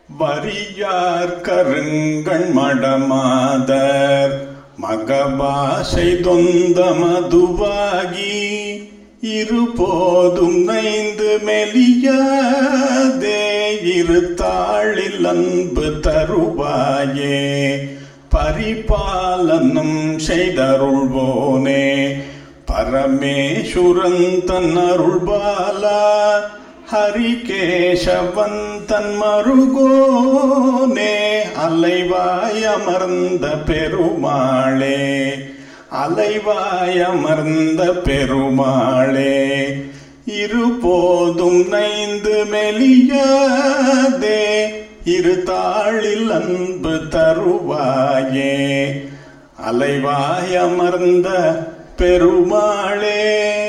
வரியார் கருங்கண் மடமாதர் மகபாஷை தொந்த மதுவாகி இருபோதும் நைந்து மெலியாதே இருத்தாளில் அன்பு தருவாயே பரிபாலனம் செய்தருள்வோனே பரமேஸ்வரன் தன் அருள்பாலா ஹரிகேசவந்தன் மருகோனே அலைவாய் அமர்ந்த பெருமாளே அலைவாய் அமர்ந்த பெருமாளே இருபோதும் நைந்து மெலியாதே இரு தாளில் அன்பு தருவாயே அலைவாய் அமர்ந்த பெருமாளே